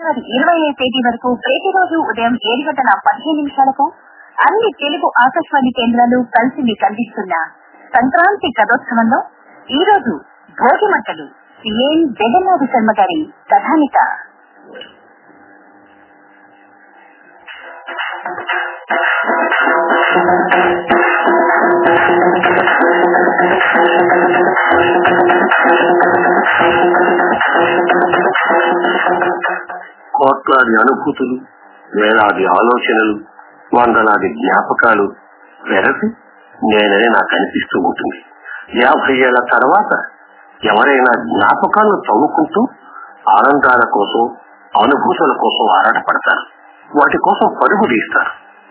ఫిబ్రవరి ఇరవై తేదీ వరకు ప్రతిరోజు ఉదయం ఏడు గంటల పదిహేను నిమిషాలకు అన్ని తెలుగు ఆకాశవాణి కేంద్రాలు కలిసి మీకు అందిస్తున్న సంక్రాంతి కథోత్సవంలో ఈ రోజు భోగి మంటలు సిఎన్ జగన్నాథ శర్మ గారి కథానిక కోట్లాది అనుభూతులు వేలాది ఆలోచనలు వందలాది జ్ఞాపకాలు వెరసి నేనని నాకు అనిపిస్తూ ఉంటుంది యాభై ఏళ్ల తర్వాత ఎవరైనా జ్ఞాపకాలను తవ్వుకుంటూ ఆనందాల కోసం అనుభూతుల కోసం ఆరాటపడతారు వాటి కోసం పరుగు తీస్తారు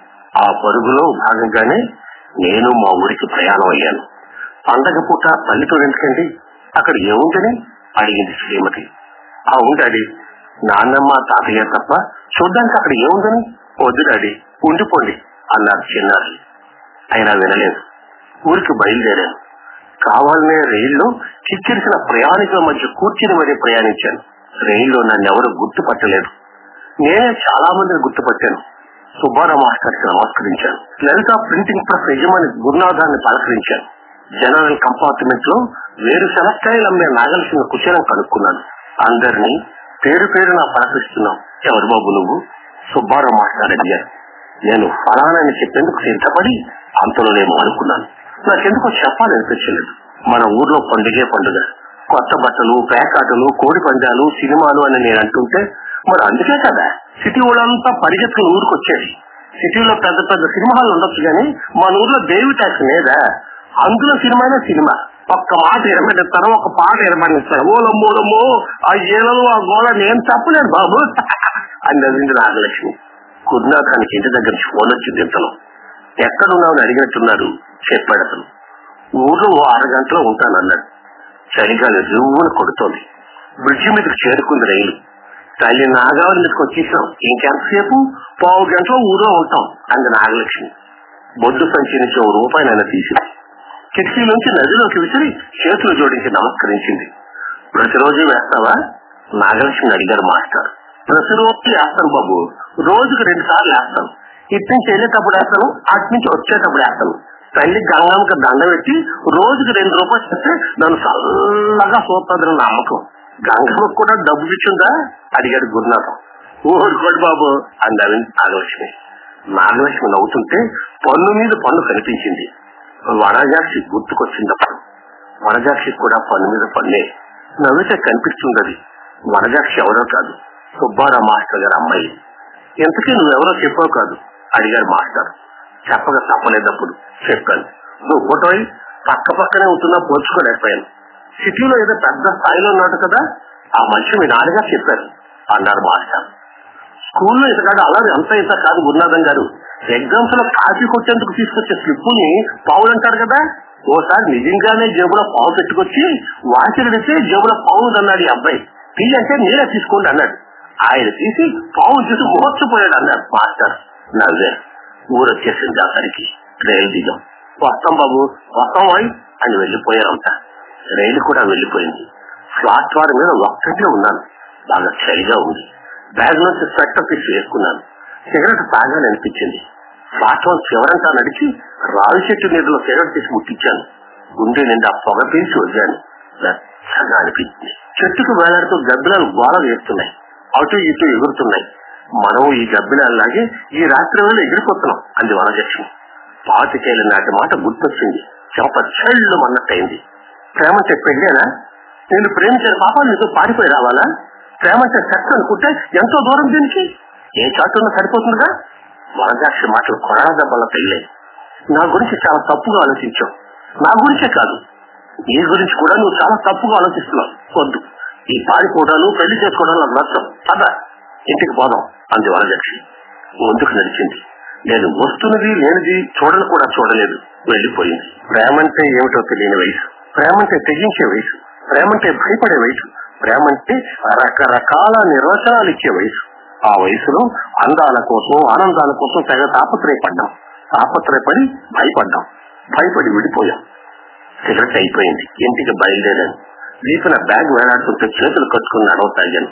ఆ పరుగులో భాగంగానే నేను మా ఊరికి ప్రయాణం అయ్యాను పండగ పూట పల్లెటూరు ఎందుకండి అక్కడ ఏముందని అడిగింది శ్రీమతి ఆ ఉండాలి నాన్నమ్మ తాతయ్య తప్ప చూడ్డానికి అక్కడ ఏముందని వద్దు డాడీ ఉండిపోండి అన్నారు చిన్నారు అయినా వినలేదు ఊరికి బయలుదేరాను కావాలనే రైల్లో చిక్కిరిసిన ప్రయాణికుల మధ్య కూర్చుని మరీ ప్రయాణించాను రైల్లో నన్ను ఎవరు గుర్తుపట్టలేదు నేనే చాలా మందిని గుర్తుపట్టాను సుబ్బారావు మాస్టర్కి నమస్కరించాను లలిత ప్రింటింగ్ ప్రెస్ యజమాని గురునాథాన్ని పలకరించాను జనరల్ కంపార్ట్మెంట్ లో వేరు సెలక్కాయలు అమ్మే నాగలసిన కుశలం కనుక్కున్నాను అందరినీ పేరు పేరున పలకరిస్తున్నాం ఎవరు బాబు నువ్వు సుబ్బారావు మాస్టర్ అడిగారు నేను ఫలానని చెప్పేందుకు సిద్ధపడి అంతలోనేమో అనుకున్నాను నాకెందుకో చెప్పాలనిపించలేదు మన ఊర్లో పండుగే పండుగ కొత్త బట్టలు పేకాటలు కోడి పందాలు సినిమాలు అని నేను అంటుంటే మరి అందుకే కదా సిటీ ఊళ్ళంతా పరిగెత్తుకుని ఊరికి వచ్చేది సిటీలో పెద్ద పెద్ద సినిమాలు ఉండొచ్చు కానీ మన ఊర్లో దేవి ట్యాక్స్ లేదా అందులో సినిమానే సినిమా ఒక్క మాట ఎరబెట్టిస్తాను ఒక పాట ఎరబడిస్తాను ఓలమ్మోలమ్మో ఆ ఏలలో ఆ గోళ నేను తప్పలేదు బాబు అని నవ్వింది నాగలక్ష్మి కురునాథానికి ఇంటి దగ్గర నుంచి ఫోన్ వచ్చింది ఇంతలో ఎక్కడున్నావు అని అడిగినట్టున్నారు చెప్పాడు అతను ఊర్లో ఓ అరగంటలో ఉంటానన్నాడు చలిగాలి రువ్వున కొడుతోంది బ్రిడ్జి మీదకి చేరుకుంది రైలు తల్లి నాగావళి మీదకి వచ్చేసాం ఇంకెంతసేపు పావు గంటలో ఊర్లో ఉంటాం అంది నాగలక్ష్మి బొడ్డు సంచి నుంచి ఓ రూపాయి నన్ను తీసింది కిటికీ నుంచి నదిలోకి విసిరి చేతులు జోడించి నమస్కరించింది ప్రతిరోజు వేస్తావా నాగలక్ష్మి అడిగారు మాస్టర్ ప్రతిరోజు వేస్తాను బాబు రోజుకు రెండు సార్లు వేస్తాను ఇటు నుంచి వెళ్ళేటప్పుడు వేస్తాను అటు నుంచి వచ్చేటప్పుడు వేస్తాను తల్లి గంగమ్మకి దండ పెట్టి రోజుకి రెండు రూపాయలు చెప్తే నన్ను చల్లగా చూస్తుందని నమ్మకం గంగమ్మకు కూడా డబ్బు ఇచ్చిందా అడిగాడు గురునాథం ఊరుకోడు బాబు అందావి నాగలక్ష్మి నాగలక్ష్మి నవ్వుతుంటే పన్ను మీద పన్ను కనిపించింది వనజాక్షి గుర్తుకొచ్చిందప్పుడు వనజాక్షి కూడా పన్ను మీద పన్నే నవ్వితే కనిపిస్తుంది అది వనజాక్షి ఎవరో కాదు సుబ్బారావు మాస్టర్ గారు అమ్మాయి ఎంతకీ నువ్వెవరో చెప్పావు కాదు అడిగారు మాస్టర్ చెప్పక తప్పలేదప్పుడు చెప్పాను నువ్వు ఫోటో పక్క పక్కనే ఉంటున్నా పోల్చుకోలేకపోయాను సిటీలో ఏదో పెద్ద స్థాయిలో ఉన్నాడు కదా ఆ మనిషి మీ నాన్నగారు చెప్పారు అన్నారు మాస్టర్ స్కూల్లో ఇంతకాదు అలా అంత ఇంత కాదు గురునాథం గారు ఎగ్జామ్స్ లో కాపీ కొట్టేందుకు తీసుకొచ్చే స్లిప్పుని పావులు అంటారు కదా ఓసారి నిజంగానే జేబులో పావు పెట్టుకొచ్చి వాచిడితే జేబులో పావు అన్నాడు ఈ అబ్బాయి టీ అంటే మీరే తీసుకోండి అన్నాడు ఆయన తీసి పావు చూసి మోర్చిపోయాడు అన్నాడు మాస్టర్ నవ్వే ఊరొచ్చేసింది అతనికి రైలు దిగం వస్తాం బాబు వస్తాం వాయి అని వెళ్లిపోయారంట రైలు కూడా వెళ్లిపోయింది ప్లాట్ఫారం మీద ఒక్కటే ఉన్నాను బాగా చలిగా ఉంది బ్యాగ్ నుంచి స్వెట్టర్ తీసి వేసుకున్నాను సిగరెట్ తాగాలని అనిపించింది ప్లాట్ఫామ్ చివరంతా నడిచి రావి చెట్టు నీటిలో సిగరెట్ తీసి ముట్టించాను గుండె నిండా పొగ పీల్చి వదిలాను వెచ్చగా అనిపించింది చెట్టుకు వేలాడుతూ గబ్బిలాలు గోడ వేస్తున్నాయి అటు ఇటు ఎగురుతున్నాయి మనం ఈ గబ్బిలాల్లాగే ఈ రాత్రి వేళ ఎగిరిపోతున్నాం అంది వనజక్ష్మి పాతికేళ్ళ నాటి మాట గుర్తొచ్చింది చెంప చెళ్ళు అన్నట్టయింది ప్రేమంటే పెళ్ళేనా నేను ప్రేమించిన పాప నీకు పారిపోయి రావాలా ప్రేమంటే సెక్స్ అనుకుంటే ఎంతో దూరం దీనికి ఏ చాటున్నా సరిపోతుందిగా వనజాక్షి మాటలు కొరడా దెబ్బల పెళ్ళే నా గురించి చాలా తప్పుగా ఆలోచించావు నా గురించే కాదు నీ గురించి కూడా నువ్వు చాలా తప్పుగా ఆలోచిస్తున్నావు వద్దు ఈ పారిపోవడాలు పెళ్లి చేసుకోవడం నాకు నచ్చం పద ఇంటికి పోదాం అంది వనజక్షి ముందుకు నడిచింది నేను వస్తున్నది లేనిది చూడను కూడా చూడలేదు వెళ్లిపోయింది ప్రేమంటే ఏమిటో తెలియని వయసు ప్రేమంటే తెగించే వయసు ప్రేమంటే భయపడే వయసు ప్రేమంటే రకరకాల నిర్వచనాలు ఇచ్చే వయసు ఆ వయసులో అందాల కోసం ఆనందాల కోసం తెగ తాపత్రయపడ్డాం తాపత్రయపడి భయపడ్డాం భయపడి విడిపోయాం సిగరెట్ అయిపోయింది ఇంటికి బయలుదేరాను వీపున బ్యాగ్ వేలాడుతుంటే చేతులు కట్టుకుని నడవసాగాను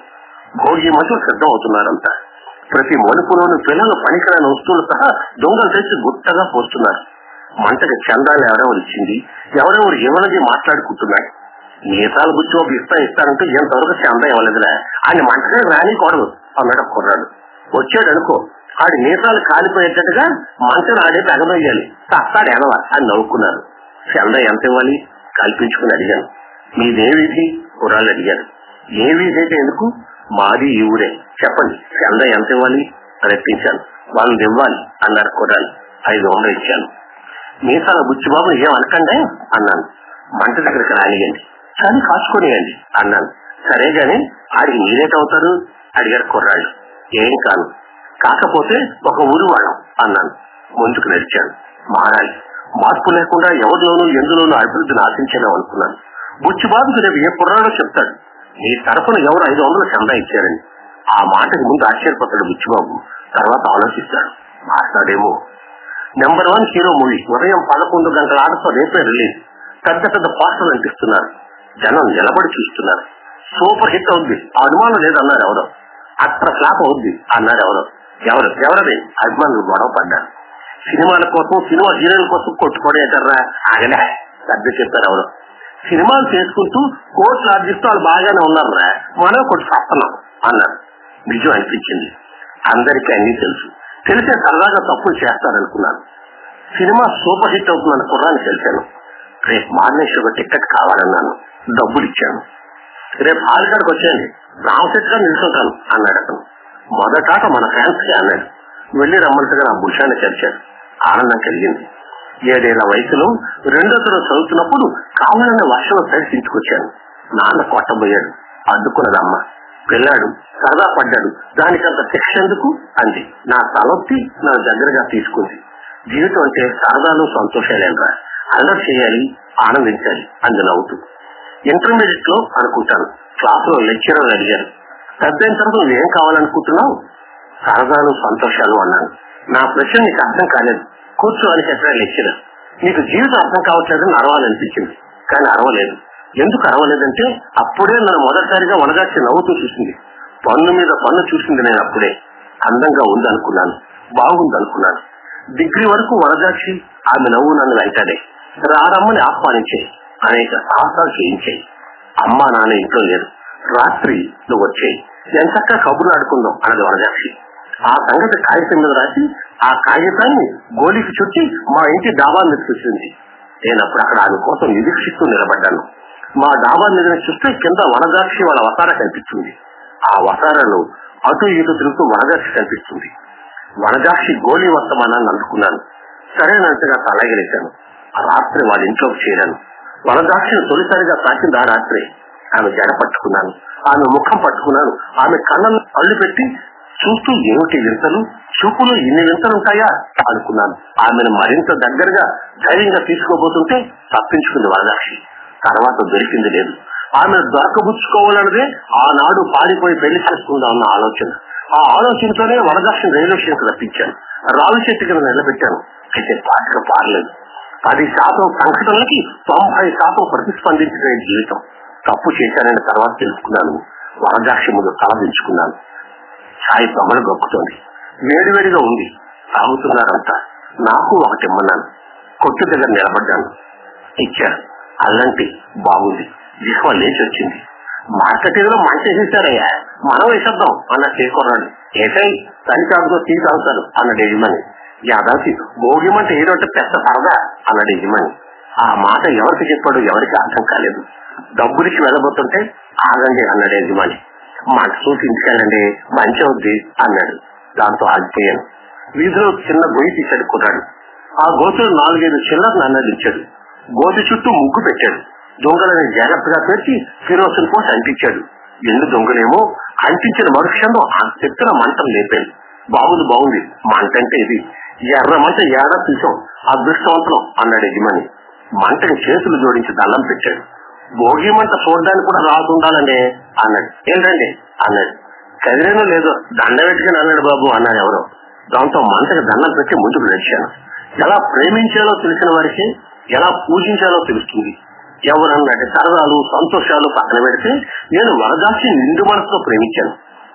భోగి మధ్య సిద్ధం అవుతున్నారంతా ప్రతి మలుపులోని పిల్లలు పనికిరాని వస్తువులు సహా దొంగలు తెచ్చి గుట్టగా పోస్తున్నారు మంటకి చందాలు ఎవరెవరు ఇచ్చింది ఎవరెవరు ఇవ్వనది మాట్లాడుకుంటున్నాడు నేతాలు గుచ్చి ఒక ఇస్తా ఇస్తానంటే ఎంతవరకు చందా ఇవ్వలేదులే ఆయన మంటనే రానికూడదు అన్నాడు ఒక కుర్రాడు వచ్చాడు అనుకో ఆడి నేతాలు కాలిపోయేటట్టుగా మంటను ఆడే తగమయ్యాలి తస్తాడు ఎనవ అని నవ్వుకున్నారు చందా ఎంత ఇవ్వాలి కల్పించుకుని అడిగాను మీదేవిధి కుర్రాళ్ళు అడిగారు ఏ వీధి అయితే ఎందుకు మాది ఈ ఊరే చెప్పండి చందా ఎంత ఇవ్వాలి రెప్పించాను వాళ్ళని ఇవ్వాలి అన్నారు కుర్రాళ్ళు ఐదు వందలు ఇచ్చాను మీసాల బుచ్చిబాబు ఏం అనకండి అన్నాను మంట దగ్గరికి రానియండి చలి కాచుకోనియండి అన్నాను సరే గాని ఆడికి మీరేటవుతారు అడిగారు కుర్రాళ్ళు ఏం కాను కాకపోతే ఒక ఊరు వాళ్ళం అన్నాను ముందుకు నడిచాను మారాలి మార్పు లేకుండా ఎవరిలోనూ ఎందులోనూ అభివృద్ధిని ఆశించేదాం అనుకున్నాను బుచ్చిబాబుకి రేపు ఏ కుర్రాడో చెప్తాడు మీ తరఫున ఎవరు ఐదు వందలు చందా ఇచ్చారని ఆ మాటకి ముందు ఆశ్చర్యపోతాడు బుచ్చిబాబు తర్వాత ఆలోచిస్తాడు మాట్లాడేమో నెంబర్ వన్ హీరో మూవీ ఉదయం పదకొండు గంటల ఆటతో రేపే రిలీజ్ పెద్ద పెద్ద పాటలు అనిపిస్తున్నారు జనం నిలబడి చూస్తున్నారు సూపర్ హిట్ అవుద్ది ఆ అనుమానం లేదన్నారు ఎవరో అట్ర ఫ్లాప్ అవుద్ది అన్నారు ఎవరో ఎవరు ఎవరది అభిమానులు గొడవ పడ్డారు సినిమాల కోసం సినిమా హీరోల కోసం కొట్టుకోవడం ఎక్కడరా ఆగలే పెద్ద చెప్పారు ఎవరు సినిమాలు చేసుకుంటూ కోట్లు ఆర్జిస్తూ వాళ్ళు బాగానే ఉన్నారా మనం కొట్టు సత్తనం అన్నారు నిజం అనిపించింది అందరికీ అన్ని తెలుసు తెలిసే సరదాగా తప్పులు చేస్తారనుకున్నాను సినిమా సూపర్ హిట్ అవుతుందని కుర్రాన్ని తెలిసాను రేపు మార్నింగ్ షోకి టికెట్ కావాలన్నాను డబ్బులు ఇచ్చాను రేపు హాల్కాడికి వచ్చేయండి రామశెట్ గా నిల్చుంటాను అన్నాడు అతను మొదటాట మన ఫ్యాన్స్ కి అన్నాడు వెళ్లి రమ్మంటగా నా భుషాన్ని కలిశాడు ఆనందం కలిగింది ఏడేళ్ల వయసులో రెండో తరగతి చదువుతున్నప్పుడు కావాలన్న వర్షంలో సైడ్ ఇంటికొచ్చాను నాన్న కొట్టబోయాడు అడ్డుకున్నదమ్మ పిల్లాడు సరదా పడ్డాడు దానికంత శిక్ష ఎందుకు అంది నా తలొత్తి నా దగ్గరగా తీసుకుంది జీవితం అంటే సరదాలు సంతోషాలేనరా అల్లరి చేయాలి ఆనందించాలి అంది నవ్వుతూ ఇంటర్మీడియట్ లో అనుకుంటాను క్లాస్ లో లెక్చరర్ అడిగారు పెద్దయిన తర్వాత నువ్వేం కావాలనుకుంటున్నావు సరదాలు సంతోషాలు అన్నాను నా ప్రశ్న నీకు అర్థం కాలేదు కూర్చో అని చెప్పాడు లెక్చరర్ నీకు జీవితం అర్థం కావట్లేదని అరవాలనిపించింది కానీ అరవలేదు ఎందుకు అరవలేదంటే అప్పుడే నన్ను మొదటిసారిగా వనగాచి నవ్వుతూ చూసింది పన్ను మీద పన్ను చూసింది నేను అప్పుడే అందంగా ఉంది అనుకున్నాను బాగుంది అనుకున్నాను డిగ్రీ వరకు వనజాక్షి ఆమె నవ్వు నన్ను వెంటనే రారమ్మని ఆహ్వానించే అనేక సాహసాలు చేయించాయి అమ్మా నాన్న ఇంట్లో లేరు రాత్రి నువ్వు వచ్చేయి ఎంతక్క కబుర్లు ఆడుకుందాం అన్నది వనజాక్షి ఆ సంగతి కాగితం మీద రాసి ఆ కాగితాన్ని గోలికి చుట్టి మా ఇంటి డాబా మీద చూసింది నేను అప్పుడు అక్కడ ఆమె కోసం నిరీక్షిస్తూ నిలబడ్డాను మా డాబా మీద చూస్తే కింద వనజాక్షి వాళ్ళ వసార కనిపించింది ఆ వసారలో అటు ఇటు తిరుగుతూ వనజాక్షి కనిపిస్తుంది వనజాక్షి గోళీ వర్తమానాన్ని అందుకున్నాను సరైనంతగా తలగిలేశాను ఆ రాత్రి వాళ్ళ ఇంట్లోకి చేరాను వనజాక్షిని తొలిసారిగా తాకింది ఆ రాత్రి ఆమె జడ పట్టుకున్నాను ఆమె ముఖం పట్టుకున్నాను ఆమె కళ్ళను అల్లు పెట్టి చూస్తూ ఏమిటి వింతలు చూపులు ఇన్ని వింతలుంటాయా అనుకున్నాను ఆమెను మరింత దగ్గరగా ధైర్యంగా తీసుకోబోతుంటే తప్పించుకుంది వరదాక్షి తర్వాత దొరికింది లేదు ఆమెను దొరకబుచ్చుకోవాలన్నదే ఆనాడు పాడిపోయి పెళ్లి చేసుకుందాం అన్న ఆలోచన ఆ ఆలోచనతోనే వరదాక్షిని రైల్వే స్టేషన్ రప్పించాను రావి చెట్టు కింద నిలబెట్టాను అయితే పాటలు పాడలేదు పది శాతం సంఘటనలకి తొంభై శాతం ప్రతిస్పందించిన జీవితం తప్పు చేశానని తర్వాత తెలుసుకున్నాను వరదాక్షి ముందు తలదించుకున్నాను ఛాయ్ దొమలు గొక్కుతోంది వేడివేడిగా ఉంది తాగుతున్నారంతా నాకు ఒకటి ఇమ్మన్నాను కొట్టు దగ్గర నిలబడ్డాను ఇచ్చారు అల్లంటి బాగుంది జిహ్వ లేచి వచ్చింది మార్కెటింగ్ లో మంచి వేసేసారయ్యా మనం వేసేద్దాం అన్న చేకొన్నాడు ఏటై తల్లికాదుతో టీ తాగుతారు అన్నాడు యజమాని యాదాసి భోగిమంటే ఏదంటే పెద్ద సరదా అన్నాడు యజమాని ఆ మాట ఎవరికి చెప్పాడు ఎవరికి అర్థం కాలేదు డబ్బులకి వెళ్ళబోతుంటే ఆగండి అన్నాడు యజమాని మాట చూసి ఇంటికెళ్ళండి మంచి అవుద్ది అన్నాడు దాంతో ఆగిపోయాను వీధిలో చిన్న గొయ్యి తీశాడు కుర్రాడు ఆ గోతులు నాలుగైదు చిల్లర నాన్నలు ఇచ్చాడు గోతి చుట్టూ ముగ్గు పెట్టాడు దొంగలని జాగ్రత్తగా పెట్టి కిరోసిన్ పోసి అంటించాడు ఎండు దొంగలేమో అంటించిన మరుక్షణం ఆ చెత్తన మంటలు లేపాయి బాగుంది బాగుంది మంట అంటే ఇది ఎర్ర మంట ఏడా చూసాం అదృష్టవంతులం అన్నాడు యజమాని మంటని చేతులు జోడించి దండం పెట్టాడు భోగి మంట చూడడానికి కూడా రాకుండాలండి అన్నాడు ఏంటండి అన్నాడు చదివేనో లేదో దండ పెట్టుకుని అన్నాడు బాబు అన్నాడు ఎవరో దాంతో మంటకి దండం పెట్టి ముందుకు నడిచాను ఎలా ప్రేమించాలో తెలిసిన వారికి ఎలా పూజించాలో తెలుస్తుంది ఎవరన్నట్టు సరదాలు సంతోషాలు పక్కన పెడితే నేను వరదాసి నిండు మనసుతో ప్రేమించాను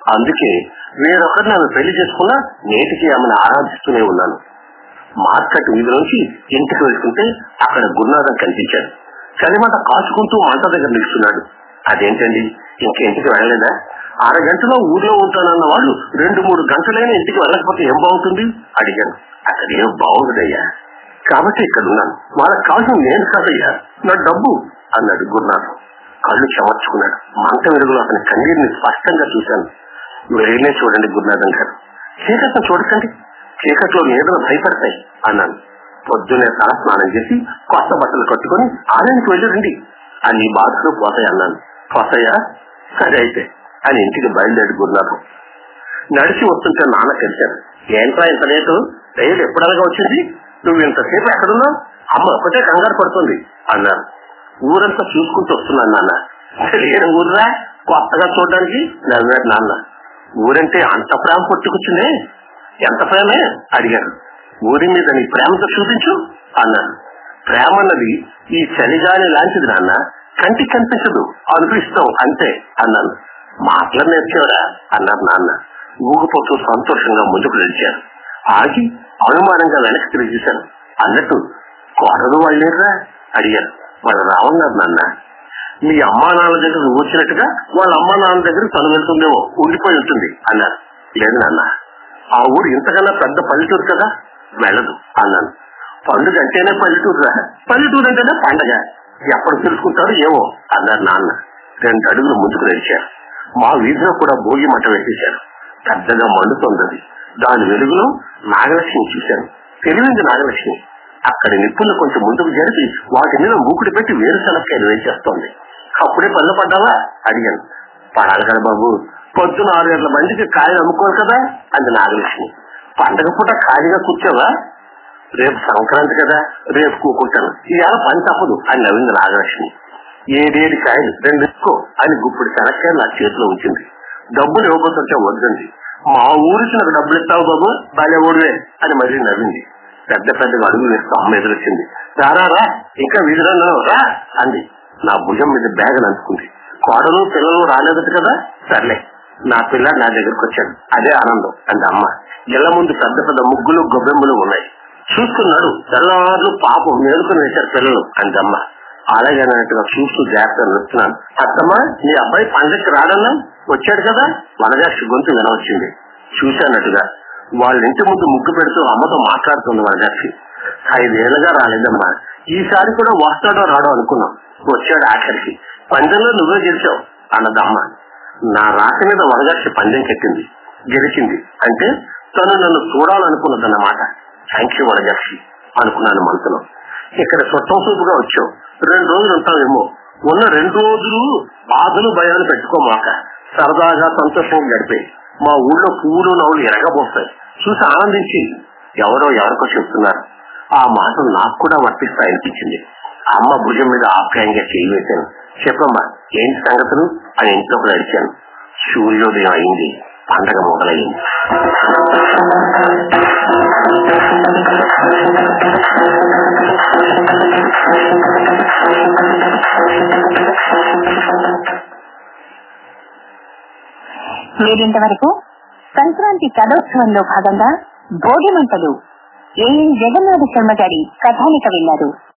అందుకే వేరొకరిని ఆమె పెళ్లి చేసుకున్నా నేటికి ఆమెను ఆరాధిస్తూనే ఉన్నాను మార్కెట్ వీధి నుంచి ఇంటికి వెళ్తుంటే అక్కడ గురునాథం కనిపించాడు చలిమంట కాచుకుంటూ మంట దగ్గర నిలుస్తున్నాడు అదేంటండి ఇంకా ఇంటికి వెళ్ళలేదా అరగంటలో ఊర్లో ఉంటానన్న వాళ్ళు రెండు మూడు గంటలైనా ఇంటికి వెళ్ళకపోతే ఏం బాగుంటుంది అడిగాను అక్కడ ఏం బాగుండదయ్యా కాబట్టి ఇక్కడ ఉన్నాను వాళ్ళకి కావాల్సిన నేను కాదయ్యా నా డబ్బు అన్నాడు గురునాథం కళ్ళు చెమర్చుకున్నాడు మంట వెలుగులో అతని కన్నీరుని స్పష్టంగా చూశాను వేరే చూడండి గురునాథం గారు చీకట్లో చూడకండి చీకట్లో నీడలు భయపడతాయి అన్నాను పొద్దునే తల స్నానం చేసి కొత్త బట్టలు కట్టుకుని ఆలయానికి వెళ్ళి రండి అన్ని బాధలు పోతాయి అన్నాను పోతాయా సరే అయితే అని ఇంటికి బయలుదేరి గురునాథం నడిచి వస్తుంటే నాన్న కలిశారు ఏంట్రా ఇంత లేటు రైలు ఎప్పుడనగా వచ్చింది నువ్వు ఇంతసేపు ఎక్కడున్నావు అమ్మ ఒకటే కంగారు పడుతుంది అన్నారు ఊరంతా చూసుకుంటూ వస్తున్నాను నాన్న తెలియని ఊర్రా కొత్తగా చూడడానికి నవ్వాడు నాన్న ఊరంటే అంత ప్రేమ పుట్టుకొచ్చిందే ఎంత ప్రేమే అడిగారు ఊరి మీద నీ ప్రేమతో చూపించు అన్నాను ప్రేమ అన్నది ఈ చలిగాలి లాంటిది నాన్న కంటికి కనిపించదు అనిపిస్తాం అంతే అన్నాను మాటలు నేర్చేవరా అన్నారు నాన్న ఊగిపోతూ సంతోషంగా ముందుకు నడిచారు ఆగి అనుమానంగా వెనక్కి తిరిగి చూశాను అన్నట్టు కోడలు వాళ్ళేరా అడిగారు వాళ్ళు రావన్నారు నాన్న మీ అమ్మా నాన్న దగ్గర నువ్వు వచ్చినట్టుగా వాళ్ళ అమ్మా నాన్న దగ్గర తను వెళ్తుందేమో ఉండిపోయి ఉంటుంది అన్నారు లేదు నాన్న ఆ ఊరు ఇంతకన్నా పెద్ద పల్లెటూరు కదా వెళ్ళదు అన్నాను పండుగ అంటేనే పల్లెటూరు రా పల్లెటూరు అంటేనే పండగ ఎప్పుడు తెలుసుకుంటారు ఏమో అన్నారు నాన్న రెండు అడుగులు ముందుకు నడిచారు మా వీధిలో కూడా భోగి మంట వేసేశారు పెద్దగా మండుతోంది దాని వెలుగులో నాగలక్ష్మి చూశాను తెలివింది నాగలక్ష్మి అక్కడి నిప్పులు కొంచెం ముందుకు జరిపి వాటి మీద మూకుడు పెట్టి వేరుశనక్కాయలు వేసేస్తోంది అప్పుడే పళ్ళు పడ్డావా అడిగాను పడాలి కదా బాబు పొద్దున ఆరు గంటల మందికి కాయలు అమ్ముకోరు కదా అంది నాగలక్ష్మి పండగ పూట ఖాళీగా కూర్చోవా రేపు సంక్రాంతి కదా రేపు కూకుంటాను ఇవాళ పని తప్పదు అని నవ్వింది నాగలక్ష్మి ఏడేడు కాయలు రెండు ఎక్కువ అని గుప్పుడు శనక్కాయలు నా చేతిలో ఉంచింది డబ్బులు ఇవ్వబోతుంటే వద్దండి మా ఊరికి నాకు డబ్బులు ఇస్తావు బాబు బాలే ఊడివే అని మళ్ళీ నవ్వింది పెద్ద పెద్దగా అడుగులు వేస్తూ అమ్మ ఎదురొచ్చింది రారా రా ఇంకా వీధిలో రా అంది నా భుజం మీద బ్యాగ్ అందుకుంది కోడలు పిల్లలు రాలేదట కదా సర్లే నా పిల్ల నా దగ్గరకు వచ్చాడు అదే ఆనందం అంది అమ్మ ఇళ్ల ముందు పెద్ద పెద్ద ముగ్గులు గొబ్బెమ్మలు ఉన్నాయి చూస్తున్నాడు తెల్లవారులు పాపం మేలుకొని వేశారు పిల్లలు అంది అమ్మ అలాగే అన్నట్టుగా చూస్తూ జాగ్రత్తగా నడుస్తున్నాను అత్తమ్మ నీ అబ్బాయి పండగకి రాడన్నా వచ్చాడు కదా వనజాక్షి గొంతు వినవచ్చింది చూశానట్టుగా వాళ్ళ ఇంటి ముందు ముగ్గు పెడుతూ అమ్మతో మాట్లాడుతుంది వనజాక్షి ఐదేళ్లుగా రాలేదమ్మా ఈసారి కూడా వస్తాడో రాడో అనుకున్నాం వచ్చాడు ఆఖరికి పందెంలో నువ్వే గెలిచావు అన్నదమ్మ నా రాక మీద వనజాక్షి పందెం కట్టింది గెలిచింది అంటే తను నన్ను చూడాలనుకున్నదన్నమాట థ్యాంక్ యూ వనజాక్షి అనుకున్నాను మనసులో ఇక్కడ సొట్టం సూపుగా వచ్చావు రెండు రోజులు ఉంటావేమో ఉన్న రెండు రోజులు బాధలు భయాలు పెట్టుకోమాక సరదాగా సంతోషంగా గడిపే మా ఊళ్ళో పువ్వులు నవ్వులు ఎరగబోస్తాయి చూసి ఆనందించి ఎవరో ఎవరికో చెప్తున్నారు ఆ మాటలు నాకు కూడా వర్తిస్తాయనిపించింది అమ్మ భుజం మీద ఆప్యాయంగా చేయి వేశాను చెప్పమ్మా ఏంటి సంగతులు అని ఇంట్లోకి నడిచాను సూర్యోదయం అయింది పండగ మొదలైంది మీరింతవరకు సంక్రాంతి కథోత్సవంలో భాగంగా భోగి మంటలు ఏఎన్ జగన్నాథ శర్మ గారి కథానిక విన్నారు